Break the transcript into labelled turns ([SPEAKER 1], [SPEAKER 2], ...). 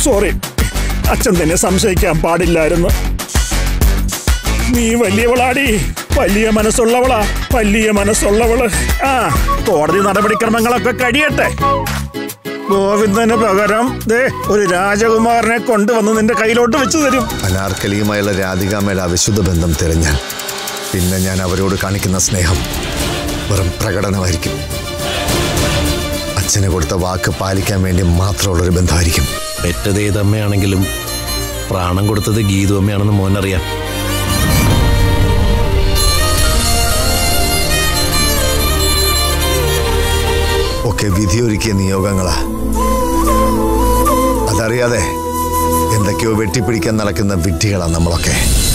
[SPEAKER 1] sorry അച്ഛൻ തന്നെ സംശയിക്കാൻ പാടില്ലായിരുന്നു നീ വലിയവളാടി വലിയ മനസ്സുള്ളവളാ വലിയ മനസ്സുള്ളവള് ആ കോടതി നടപടിക്രമങ്ങളൊക്കെ കഴിയട്ടെ ഗോവിന്ദന് പകരം ദേ ഒരു രാജകുമാരനെ കൊണ്ടുവന്ന് നിന്റെ കയ്യിലോട്ട് വെച്ചു തരും
[SPEAKER 2] അനാർക്കലിയുമായുള്ള രാധികാമ്മയുടെ അവിശുദ്ധ ബന്ധം തിരഞ്ഞാൽ പിന്നെ ഞാൻ അവരോട് കാണിക്കുന്ന സ്നേഹം വെറും പ്രകടനമായിരിക്കും അച്ഛന് കൊടുത്ത വാക്ക് പാലിക്കാൻ വേണ്ടി മാത്രമുള്ളൊരു ബന്ധമായിരിക്കും
[SPEAKER 3] പെറ്റത് ഏതമ്മയാണെങ്കിലും പ്രാണം കൊടുത്തത് ഗീതു അമ്മയാണെന്ന് മോനറിയാം
[SPEAKER 2] ഒക്കെ വിധിയൊരുക്കിയ നിയോഗങ്ങളാ അതറിയാതെ എന്തൊക്കെയോ വെട്ടിപ്പിടിക്കാൻ നടക്കുന്ന വിഡ്ഢികളാ നമ്മളൊക്കെ